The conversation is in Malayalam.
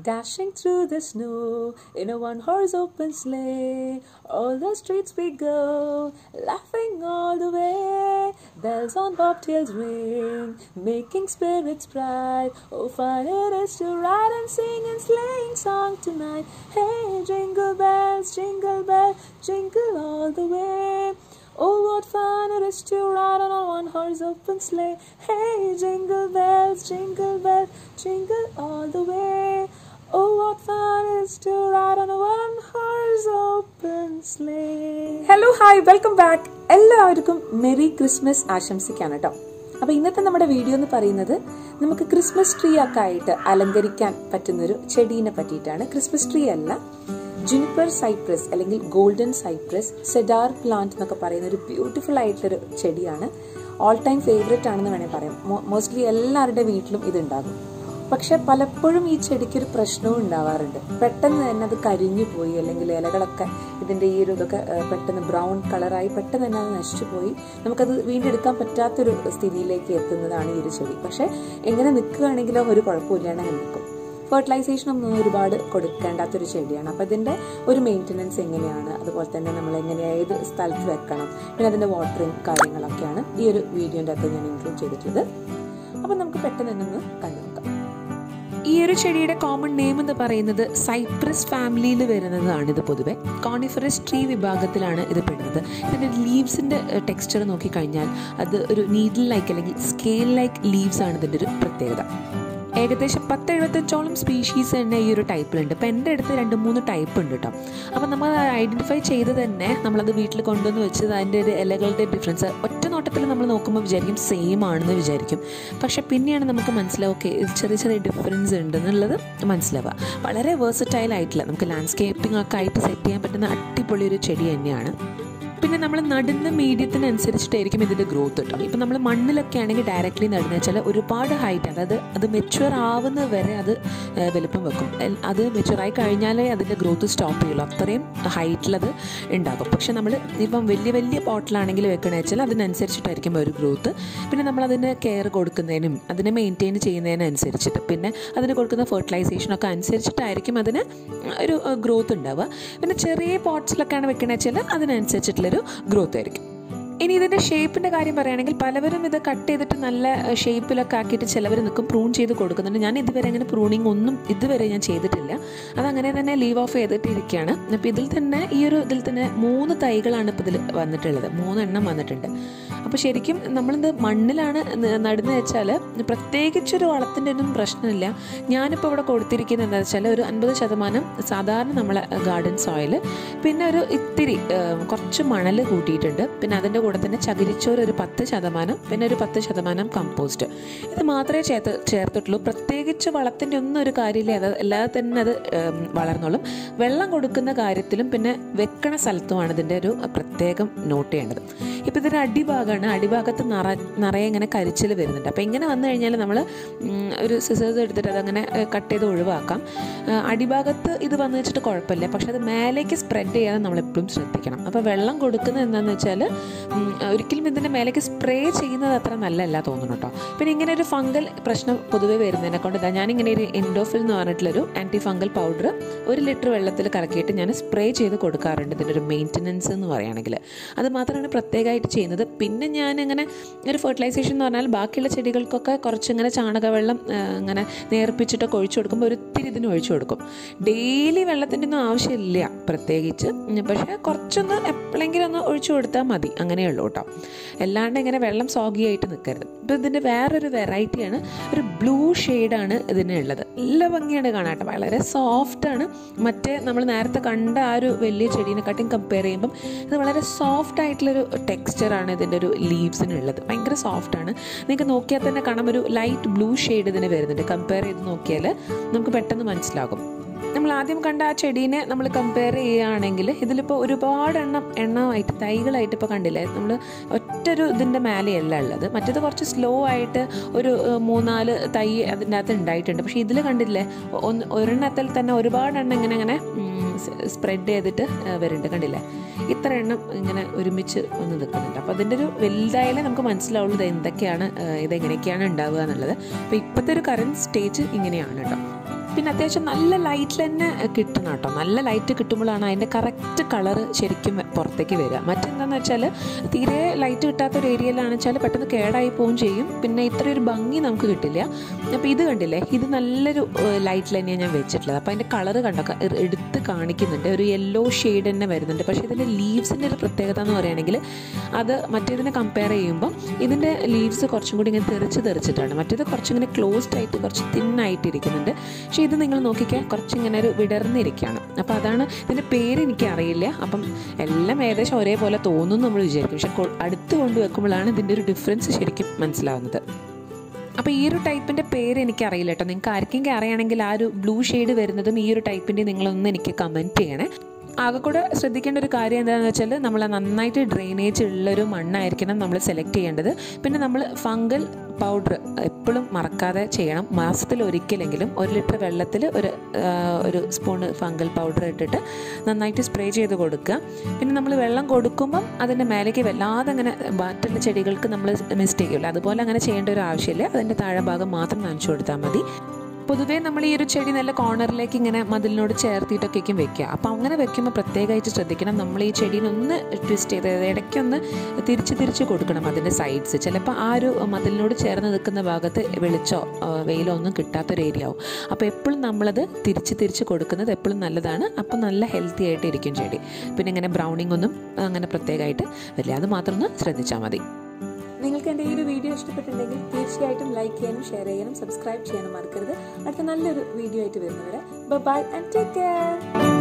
Dashing through the snow in a one horse open sleigh. All the streets we go, laughing all the way. Bells on bobtails ring, making spirits bright. Oh, fun it is to ride and sing and sleighing song tonight. Hey, jingle bells, jingle bells, jingle all the way. Oh, what fun it is to ride on a one horse open sleigh. Hey, jingle bells, jingle bells, jingle all the way. Oh, what fun it is to ride on a one horse open sleigh. Hello hi welcome back എല്ലാവർക്കും മെറി ക്രിസ്മസ് ആശംസിക്കാണ് കേട്ടോ അപ്പൊ ഇന്നത്തെ നമ്മുടെ വീഡിയോ എന്ന് പറയുന്നത് നമുക്ക് ക്രിസ്മസ് ട്രീ ഒക്കെ ആയിട്ട് അലങ്കരിക്കാൻ പറ്റുന്നൊരു ചെടീനെ പറ്റിയിട്ടാണ് ക്രിസ്മസ് ട്രീ അല്ല ജുനിപ്പർ സൈപ്രസ് അല്ലെങ്കിൽ ഗോൾഡൻ സൈപ്രസ് സെഡാർ പ്ലാന്റ് എന്നൊക്കെ പറയുന്ന ഒരു ബ്യൂട്ടിഫുൾ ആയിട്ടുള്ളൊരു ചെടിയാണ് ഓൾ ടൈം ഫേവറേറ്റ് ആണെന്ന് വേണേൽ പറയാം മോസ്റ്റ്ലി എല്ലാവരുടെ വീട്ടിലും ഇതുണ്ടാകും പക്ഷെ പലപ്പോഴും ഈ ചെടിക്ക് ഒരു പ്രശ്നവും ഉണ്ടാവാറുണ്ട് പെട്ടെന്ന് തന്നെ അത് കരിഞ്ഞു പോയി അല്ലെങ്കിൽ ഇലകളൊക്കെ ഇതിന്റെ ഈ ഒരു ഇതൊക്കെ ഏഹ്, പെട്ടെന്ന് ബ്രൗൺ കളറായി പെട്ടെന്ന് തന്നെ അത് നശിച്ചു പോയി നമുക്കത് വീണ്ടെടുക്കാൻ പറ്റാത്തൊരു സ്ഥിതിയിലേക്ക് എത്തുന്നതാണ് ഈ ഒരു ചെടി പക്ഷെ എങ്ങനെ നിൽക്കുകയാണെങ്കിലോ ഒരു കുഴപ്പമില്ലാണ്ട് അങ്ങനെ നിൽക്കും ഫെർട്ടിലൈസേഷൻ ഒന്നും ഒരുപാട് കൊടുക്കേണ്ടാത്തൊരു ചെടിയാണ് അപ്പം ഇതിൻ്റെ ഒരു മെയിൻ്റനൻസ് എങ്ങനെയാണ് അതുപോലെ തന്നെ നമ്മൾ എങ്ങനെ ഏത് സ്ഥലത്ത് വെക്കണം പിന്നെ അതിൻ്റെ വാട്ടറിങ് കാര്യങ്ങളൊക്കെയാണ് ഈ ഒരു വീഡിയോൻ്റെ അകത്ത് ഞാൻ ഇൻക്ലൂഡ് ചെയ്തിട്ടുള്ളത് അപ്പം നമുക്ക് പെട്ടെന്ന് തന്നെ ഒന്ന് കണ്ടു നോക്കാം ഈ ഒരു ചെടിയുടെ കോമൺ നെയിം എന്ന് പറയുന്നത് സൈപ്രസ് ഫാമിലിയിൽ വരുന്നതാണ് ഇത് പൊതുവെ കോണിഫറസ് ട്രീ വിഭാഗത്തിലാണ് ഇത് പെടുന്നത് ഇതിൻ്റെ ലീവ്സിൻ്റെ ടെക്സ്ചർ നോക്കിക്കഴിഞ്ഞാൽ അത് ഒരു നീഡിൽ ലൈക്ക് അല്ലെങ്കിൽ സ്കെയിൽ ലൈക്ക് ലീവ്സ് ആണ് ഇതിൻ്റെ ഒരു പ്രത്യേകത ഏകദേശം പത്ത് എഴുപത്തഞ്ചോളം സ്പീഷീസ് തന്നെ ഈ ഒരു ടൈപ്പിലുണ്ട് ഇപ്പം എൻ്റെ അടുത്ത് രണ്ട് മൂന്ന് ടൈപ്പ് ഉണ്ട് കേട്ടോ അപ്പം നമ്മൾ ഐഡൻറ്റിഫൈ ചെയ്ത് തന്നെ നമ്മളത് വീട്ടിൽ കൊണ്ടുവന്ന് വെച്ചത് അതിൻ്റെ ഒരു ഇലകളുടെ ഡിഫറൻസ് ഒറ്റ നോട്ടത്തിൽ നമ്മൾ നോക്കുമ്പോൾ വിചാരിക്കും സെയിം ആണെന്ന് വിചാരിക്കും പക്ഷെ പിന്നെയാണ് നമുക്ക് മനസ്സിലാവും ഓക്കെ ചെറിയ ചെറിയ ഡിഫറൻസ് ഉണ്ട് എന്നുള്ളത് മനസ്സിലാവുക വളരെ വേഴ്സറ്റൈൽ ആയിട്ടുള്ള നമുക്ക് ലാൻഡ്സ്കേപ്പിംഗ് ഒക്കെ ആയിട്ട് സെറ്റ് ചെയ്യാൻ പറ്റുന്ന അടിപൊളി ഒരു ചെടി തന്നെയാണ് പിന്നെ നമ്മൾ നടുന്ന മീഡിയത്തിനനുസരിച്ചിട്ടായിരിക്കും ഇതിൻ്റെ ഗ്രോത്ത് കിട്ടും ഇപ്പം നമ്മൾ മണ്ണിലൊക്കെ ആണെങ്കിൽ ഡയറക്റ്റ്ലി നടുന്ന വെച്ചാൽ ഒരുപാട് ഹൈറ്റ് അതായത് അത് മെച്ചുവർ ആവുന്ന വരെ അത് ഏഹ്, വലുപ്പം വെക്കും എൽ- അത് മെച്ചുവർ ആയി കഴിഞ്ഞാലേ അതിൻ്റെ ഗ്രോത്ത് സ്റ്റോപ്പ് ചെയ്യുള്ളൂ അത്രയും ഹൈറ്റിലത് ഉണ്ടാകും പക്ഷെ നമ്മൾ ഇപ്പം വലിയ വലിയ പോട്ടിലാണെങ്കിൽ വെക്കണമെന്ന് വെച്ചാൽ അതിനനുസരിച്ചിട്ടായിരിക്കും ഒരു ഗ്രോത്ത് പിന്നെ നമ്മൾ അതിന് കെയർ കൊടുക്കുന്നതിനും അതിനെ മെയിൻറ്റെയിൻ ചെയ്യുന്നതിനനുസരിച്ചിട്ട് പിന്നെ അതിന് കൊടുക്കുന്ന ഫെർട്ടിലൈസേഷനൊക്കെ അനുസരിച്ചിട്ടായിരിക്കും അതിന് ഒരു ഗ്രോത്ത് ഉണ്ടാവുക പിന്നെ ചെറിയ പോട്ട്സിലൊക്കെയാണ് വെക്കണമെന്ന് വെച്ചാൽ അതിനനുസരിച്ചിട്ടുള്ളൊരു ഗ്രോത്ത് ആയിരിക്കും ഇനി ഇതിൻ്റെ ഷേപ്പിൻ്റെ കാര്യം പറയുകയാണെങ്കിൽ പലവരും ഇത് കട്ട് ചെയ്തിട്ട് നല്ല ഷേപ്പിലൊക്കെ ആക്കിയിട്ട് ചിലവർ നിൽക്കും പ്രൂൺ ചെയ്ത് കൊടുക്കുന്നുണ്ട് ഞാൻ ഇതുവരെ അങ്ങനെ പ്രൂണിങ് ഒന്നും ഇതുവരെ ഞാൻ ചെയ്തിട്ടില്ല അതങ്ങനെ തന്നെ ലീവ് ഓഫ് ചെയ്തിട്ട് ഇരിക്കുകയാണ് അപ്പോൾ ഇതിൽ തന്നെ ഈ ഒരു ഇതിൽ തന്നെ മൂന്ന് തൈകളാണ് ഇപ്പോൾ ഇതിൽ വന്നിട്ടുള്ളത് മൂന്നെണ്ണം വന്നിട്ടുണ്ട് അപ്പോൾ ശരിക്കും നമ്മളിത് മണ്ണിലാണ് ന- നടുന്നത് വെച്ചാൽ പ്രത്യേകിച്ചൊരു വളത്തിൻ്റെ ഒന്നും പ്രശ്നമില്ല ഞാനിപ്പോൾ ഇവിടെ കൊടുത്തിരിക്കുന്നത് എന്താ വെച്ചാൽ ഒരു അൻപത് ശതമാനം സാധാരണ നമ്മളെ ഗാർഡൻ സോയിൽ പിന്നെ ഒരു ഇത്തിരി ഏഹ്, കുറച്ച് മണൽ കൂട്ടിയിട്ടുണ്ട് പിന്നെ അതിൻ്റെ കൂടെ തന്നെ ചകിരിച്ചോറ് ഒരു പത്ത് ശതമാനം പിന്നെ ഒരു പത്ത് ശതമാനം കമ്പോസ്റ്റ് ഇത് മാത്രമേ ചേർത്ത് ചേർത്തിട്ടുള്ളൂ പ്രത്യേകിച്ച് വളത്തിൻ്റെ ഒന്നും ഒരു കാര്യമില്ല അത് അല്ലാതെ തന്നെ അത് ഏം, വളർന്നോളും വെള്ളം കൊടുക്കുന്ന കാര്യത്തിലും പിന്നെ വെക്കണ സ്ഥലത്തുമാണ് ഇതിൻ്റെ ഒരു പ്രത്യേകം നോട്ട് ചെയ്യേണ്ടത് ഇപ്പോൾ ഇതൊരു അടിഭാഗമാണ് അടിഭാഗത്ത് നിറ നിറയെ ഇങ്ങനെ കരിച്ചിൽ വരുന്നുണ്ട് അപ്പോൾ ഇങ്ങനെ വന്നു കഴിഞ്ഞാൽ നമ്മൾ ഒരു സിസേഴ്സ് എടുത്തിട്ട് അതങ്ങനെ കട്ട് ചെയ്ത് ഒഴിവാക്കാം ആ, അടിഭാഗത്ത് ഇത് വന്നു വെച്ചിട്ട് കുഴപ്പമില്ല പക്ഷെ അത് മേലേക്ക് സ്പ്രെഡ് ചെയ്യാതെ നമ്മൾ എപ്പോഴും ശ്രദ്ധിക്കണം അപ്പോൾ വെള്ളം കൊടുക്കുന്നത് എന്താണെന്ന് വെച്ചാൽ ഉം, ഒരിക്കലും ഇതിൻ്റെ മേലേക്ക് സ്പ്രേ ചെയ്യുന്നത് അത്ര നല്ലതല്ല തോന്നുന്നു കേട്ടോ പിന്നെ ഇങ്ങനെ ഒരു ഫംഗൽ പ്രശ്നം പൊതുവേ വരുന്നതിനെ കൊണ്ട് ഇതാ ഞാനിങ്ങനെ ഒരു എൻഡോഫിൽ എന്ന് പറഞ്ഞിട്ടുള്ളൊരു ആൻറ്റി ഫംഗൽ പൗഡർ ഒരു ലിറ്റർ വെള്ളത്തിൽ കലക്കിയിട്ട് ഞാൻ സ്പ്രേ ചെയ്ത് കൊടുക്കാറുണ്ട് ഇതിൻ്റെ ഒരു മെയിൻ്റനൻസ് എന്ന് പറയുകയാണെങ്കിൽ അത് മാത്രമാണ് പ്രത്യേകമായിട്ട് ചെയ്യുന്നത് പിന്നെ ഞാൻ ഇങ്ങനെ ഒരു ഫെർട്ടിലൈസേഷൻ എന്ന് പറഞ്ഞാൽ ബാക്കിയുള്ള ചെടികൾക്കൊക്കെ കുറച്ചിങ്ങനെ ചാണകവെള്ളം ആ, ഇങ്ങനെ നേർപ്പിച്ചിട്ടൊക്കെ ഒഴിച്ചു കൊടുക്കുമ്പോൾ ഒരിത്തിരി ഇതിന് ഒഴിച്ചു കൊടുക്കും ഡെയിലി വെള്ളത്തിൻ്റെ ഒന്നും ആവശ്യമില്ല പ്രത്യേകിച്ച് ഉം, പക്ഷേ കുറച്ചൊന്ന് എപ്പോഴെങ്കിലും ഒന്ന് ഒഴിച്ചു കൊടുത്താൽ മതി അങ്ങനെയുള്ളൂ കേട്ടോ അല്ലാണ്ട് ഇങ്ങനെ വെള്ളം സോഗിയായിട്ട് നിൽക്കരുത് ഇപ്പോൾ ഇതിൻ്റെ വേറൊരു വെറൈറ്റിയാണ് ഒരു ബ്ലൂ ഷെയ്ഡാണ് ഇതിനുള്ളത് നല്ല ഭംഗിയാണ് കാണാട്ടെ വളരെ സോഫ്റ്റാണ് മറ്റേ നമ്മൾ നേരത്തെ കണ്ട ആ ഒരു വലിയ ചെടീനെക്കാട്ടും കമ്പയർ ചെയ്യുമ്പം ഇത് വളരെ സോഫ്റ്റ് ആയിട്ടുള്ളൊരു ടെക്സ്ചറാണ് ഇതിൻ്റെ ഒരു ലീവ്സിനുള്ളത് ഭയങ്കര സോഫ്റ്റാണ് നിങ്ങൾക്ക് നോക്കിയാൽ തന്നെ കാണാം ഒരു ലൈറ്റ് ബ്ലൂ ഷെയ്ഡ് ഇതിന് വരുന്നുണ്ട് കമ്പയർ ചെയ്ത് നോക്കിയാൽ നമുക്ക് പെട്ടെന്ന് മനസ്സിലാകും നമ്മൾ ആദ്യം കണ്ട ആ ചെടീനെ നമ്മൾ കമ്പയർ ചെയ്യുകയാണെങ്കിൽ ഇതിലിപ്പോൾ ഒരുപാട് എണ്ണം എണ്ണമായിട്ട് തൈകളായിട്ട് ഇപ്പോൾ കണ്ടില്ലേ നമ്മൾ ഒറ്റൊരു ഇതിൻ്റെ മേലെയല്ല ഉള്ളത് മറ്റേത് കുറച്ച് സ്ലോ ആയിട്ട് ഒരു ഏഹ്, മൂന്നാല് തൈ അതിൻ്റെ അകത്ത് ഉണ്ടായിട്ടുണ്ട് പക്ഷേ ഇതിൽ കണ്ടില്ലേ ഒന്ന് ഒരെണ്ണത്തിൽ തന്നെ ഒരുപാട് എണ്ണം ഇങ്ങനെ ഇങ്ങനെ സ്പ്രെഡ് ചെയ്തിട്ട് ഏഹ്, വരുന്നുണ്ട് കണ്ടില്ലേ ഇത്ര എണ്ണം ഇങ്ങനെ ഒരുമിച്ച് വന്ന് നിൽക്കുന്നുണ്ട് അപ്പോൾ അതിൻ്റെ ഒരു വലുതായാലേ നമുക്ക് മനസ്സിലാവുള്ളൂ ഇത് എന്തൊക്കെയാണ് ഏഹ്, ഇതെങ്ങനെയൊക്കെയാണ് ഉണ്ടാവുക എന്നുള്ളത് അപ്പോൾ ഇപ്പോഴത്തെ ഒരു കറണ്ട് സ്റ്റേജ് ഇങ്ങനെയാണ് കേട്ടോ പിന്നെ അത്യാവശ്യം നല്ല ലൈറ്റിൽ തന്നെ കിട്ടണം കേട്ടോ നല്ല ലൈറ്റ് കിട്ടുമ്പോഴാണ് അതിൻ്റെ കറക്റ്റ് കളറ് ശരിക്കും പുറത്തേക്ക് വരിക മറ്റെന്താണെന്ന് വെച്ചാൽ തീരെ ലൈറ്റ് കിട്ടാത്ത ഒരു ഏരിയയിലാണെന്ന് വെച്ചാൽ പെട്ടെന്ന് കേടായി പോവുകയും ചെയ്യും പിന്നെ ഇത്രയൊരു ഭംഗി നമുക്ക് കിട്ടില്ല അപ്പോൾ ഇത് കണ്ടില്ലേ ഇത് നല്ലൊരു ലൈറ്റിൽ തന്നെയാണ് ഞാൻ വെച്ചിട്ടുള്ളത് അപ്പോൾ അതിൻ്റെ കളറ് കണ്ടോ ക- എടുത്ത് കാണിക്കുന്നുണ്ട് ഒരു യെല്ലോ ഷെയ്ഡ് തന്നെ വരുന്നുണ്ട് പക്ഷേ ഇതിൻ്റെ ലീവ്സിൻ്റെ ഒരു പ്രത്യേകത എന്ന് പറയുകയാണെങ്കിൽ അത് മറ്റേതിനെ കമ്പയർ ചെയ്യുമ്പോൾ ഇതിൻ്റെ ലീവ്സ് കുറച്ചും കൂടി ഇങ്ങനെ തെറിച്ച് തെറിച്ചിട്ടാണ് മറ്റേത് കുറച്ചും ഇങ്ങനെ ക്ലോസ്ഡ് ആയിട്ട് കുറച്ച് തിന്നായിട്ട് ഇരിക്കുന്നുണ്ട് പക്ഷേ ഇത് നിങ്ങൾ നോക്കിക്കാൻ കുറച്ചിങ്ങനെ ഒരു വിടർന്നിരിക്കുകയാണ് അപ്പോൾ അതാണ് ഇതിൻ്റെ പേര് എനിക്ക് അറിയില്ല അപ്പം എല്ലാം ഏകദേശം ഒരേപോലെ തോന്നും നമ്മൾ വിചാരിക്കും പക്ഷെ കൊ- അടുത്ത് കൊണ്ട് വെക്കുമ്പോഴാണ് ഇതിൻ്റെ ഒരു ഡിഫറൻസ് ശരിക്കും മനസ്സിലാവുന്നത് അപ്പോൾ ഈ ഒരു ടൈപ്പിൻ്റെ പേര് എനിക്കറിയില്ല കേട്ടോ നിങ്ങൾക്ക് ആർക്കെങ്കിലും അറിയണമെങ്കിൽ ആ ഒരു ബ്ലൂ ഷെയ്ഡ് വരുന്നതും ഈ ഒരു ടൈപ്പിൻ്റെ നിങ്ങളൊന്ന് എനിക്ക് കമൻറ്റ് ചെയ്യണേ ആകെ കൂടെ ശ്രദ്ധിക്കേണ്ട ഒരു കാര്യം എന്താണെന്ന് വെച്ചാൽ നമ്മൾ നന്നായിട്ട് ഡ്രെയിനേജ് ഉള്ളൊരു മണ്ണായിരിക്കണം നമ്മൾ സെലക്ട് ചെയ്യേണ്ടത് പിന്നെ നമ്മൾ ഫംഗൽ പൗഡർ എപ്പോഴും മറക്കാതെ ചെയ്യണം മാസത്തിൽ ഒരിക്കലെങ്കിലും ഒരു ലിറ്റർ വെള്ളത്തിൽ ഒരു ആ, ഒരു സ്പൂണ് ഫംഗൽ പൗഡർ ഇട്ടിട്ട് നന്നായിട്ട് സ്പ്രേ ചെയ്ത് കൊടുക്കുക പിന്നെ നമ്മൾ വെള്ളം കൊടുക്കുമ്പം അതിൻ്റെ മേലേക്ക് വല്ലാതെ അങ്ങനെ മറ്റുള്ള ചെടികൾക്ക് നമ്മൾ മിസ്റ്റേക്ക് ചെയ്യില്ല അതുപോലെ അങ്ങനെ ചെയ്യേണ്ട ഒരു ആവശ്യമില്ല അതിൻ്റെ താഴെ ഭാഗം മാത്രം നനച്ചു കൊടുത്താൽ മതി പൊതുവേ നമ്മൾ ഈ ഒരു ചെടി നല്ല കോർണറിലേക്ക് ഇങ്ങനെ മതിലിനോട് ചേർത്തിട്ടൊക്കെയും വെക്കുക അപ്പോൾ അങ്ങനെ വെക്കുമ്പോൾ പ്രത്യേകമായിട്ട് ശ്രദ്ധിക്കണം നമ്മൾ ഈ ചെടീനെ ഒന്ന് ട്വിസ്റ്റ് ചെയ്ത് അതായത് ഇടയ്ക്കൊന്ന് തിരിച്ച് തിരിച്ച് കൊടുക്കണം അതിൻ്റെ സൈഡ്സ് ചിലപ്പോൾ ആ ഒരു മതിലിനോട് ചേർന്ന് നിൽക്കുന്ന ഭാഗത്ത് വെളിച്ചോ ആ, വെയിലോ ഒന്നും കിട്ടാത്തൊരു ഏരിയ ആവും അപ്പോൾ എപ്പോഴും നമ്മളത് തിരിച്ച് തിരിച്ച് കൊടുക്കുന്നത് എപ്പോഴും നല്ലതാണ് അപ്പോൾ നല്ല ഹെൽത്തി ആയിട്ട് ഇരിക്കും ചെടി പിന്നെ ഇങ്ങനെ ബ്രൗണിംഗ് ഒന്നും അങ്ങനെ പ്രത്യേകമായിട്ട് വരില്ല അത് മാത്രം ഒന്ന് ശ്രദ്ധിച്ചാൽ മതി നിങ്ങൾക്ക് എൻ്റെ ഈ ഒരു വീഡിയോ ഇഷ്ടപ്പെട്ടിട്ടുണ്ടെങ്കിൽ തീർച്ചയായിട്ടും ലൈക്ക് ചെയ്യാനും ഷെയർ ചെയ്യാനും സബ്സ്ക്രൈബ് ചെയ്യാനും മറക്കരുത് അടുത്ത നല്ലൊരു വീഡിയോ ആയിട്ട് വരുന്നവരെ ബൈ ആൻഡ് ടേക്ക് കെയർ